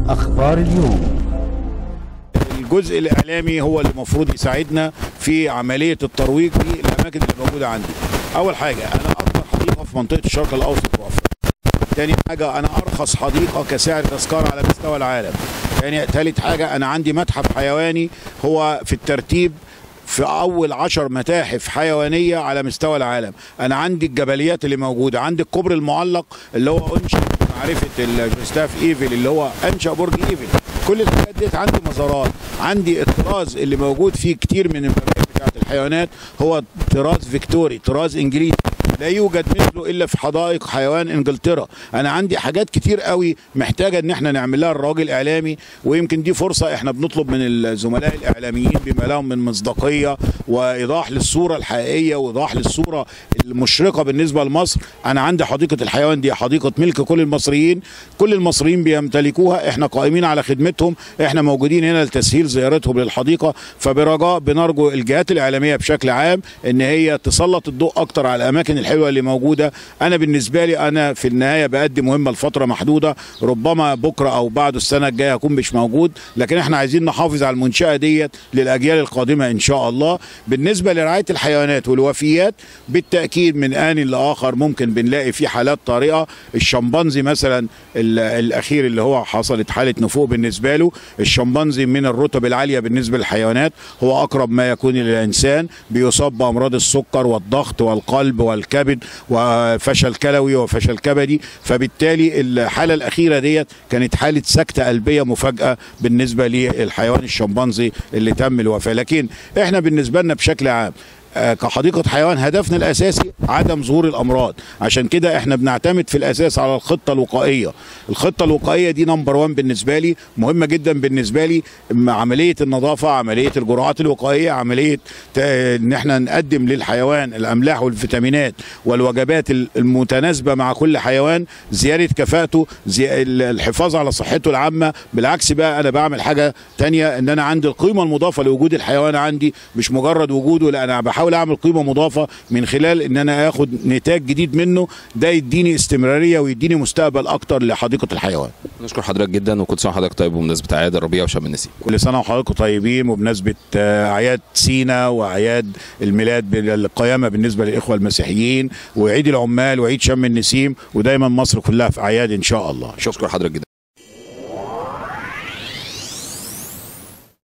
أخبار اليوم الجزء الاعلامي هو اللي المفروض يساعدنا في عمليه الترويج للاماكن اللي موجوده عندي اول حاجه انا اكبر حديقه في منطقه الشرق الاوسط وافريقيا تاني حاجة أنا أرخص حديقة كسعر تذكرة على مستوى العالم تاني تالت حاجة أنا عندي متحف حيواني هو في الترتيب في أول عشر متاحف حيوانية على مستوى العالم أنا عندي الجبليات اللي موجودة عندي الكوبري المعلق اللي هو أنشأ معرفة الجوستاف إيفل اللي هو أنشأ برج إيفل كل الحاجات ديت عندي مزارات عندي الطراز اللي موجود فيه كتير من المراكز بتاعت الحيوانات هو طراز فيكتوري طراز انجليزي لا يوجد مثله الا في حدائق حيوان انجلترا انا عندي حاجات كتير قوي محتاجه ان احنا نعمل لها الراجل اعلامي ويمكن دي فرصه احنا بنطلب من الزملاء الاعلاميين بما لهم من مصداقيه وايضاح للصوره الحقيقيه وايضاح للصوره المشرقه بالنسبه لمصر انا عندي حديقه الحيوان دي حديقه ملك كل المصريين كل المصريين بيمتلكوها احنا قائمين على خدمتهم احنا موجودين هنا لتسهيل زيارتهم للحديقه فبرجاء بنرجو الجهات الاعلاميه بشكل عام ان هي تسلط الضوء اكتر على الاماكن الحلوه اللي موجوده انا بالنسبه لي انا في النهايه بقدم مهمه لفتره محدوده ربما بكره او بعد السنه الجايه اكون مش موجود لكن احنا عايزين نحافظ على المنشاه ديت للاجيال القادمه ان شاء الله بالنسبه لرعايه الحيوانات والوفيات بالتاكيد من ان لاخر ممكن بنلاقي في حالات طارئه الشمبانزي مثلا الاخير اللي هو حصلت حاله نفوق بالنسبه له الشمبانزي من الرتب العاليه بالنسبه للحيوانات هو اقرب ما يكون الى الانسان بيصاب بامراض السكر والضغط والقلب والكبد وفشل كلوي وفشل كبدي فبالتالي الحاله الاخيره ديت كانت حاله سكته قلبيه مفاجاه بالنسبه للحيوان الشمبانزي اللي تم الوفاه لكن احنا بالنسبه لنا بشكل عام كحديقة حيوان هدفنا الأساسي عدم ظهور الأمراض عشان كده احنا بنعتمد في الأساس على الخطة الوقائية الخطة الوقائية دي نمبر وان بالنسبة لي مهمة جدا بالنسبة لي عملية النظافة عملية الجرعات الوقائية عملية ان احنا نقدم للحيوان الأملاح والفيتامينات والوجبات المتناسبة مع كل حيوان زيادة كفاءته زي الحفاظ على صحته العامة بالعكس بقى أنا بعمل حاجة تانية ان أنا عندي القيمة المضافة لوجود الحيوان عندي مش مجرد وجوده لا أنا بحاول بحاول اعمل قيمه مضافه من خلال ان انا اخد نتاج جديد منه ده يديني استمراريه ويديني مستقبل اكتر لحديقه الحيوان. نشكر حضرتك جدا وكل سنه وحضرتك طيب بمناسبه اعياد الربيع وشم النسيم. كل سنه وحضراتكم طيبين وبمناسبه اعياد سينا واعياد الميلاد القيامه بالنسبه للاخوه المسيحيين وعيد العمال وعيد شم النسيم ودايما مصر كلها في اعياد ان شاء الله. شكرا حضرتك جدا.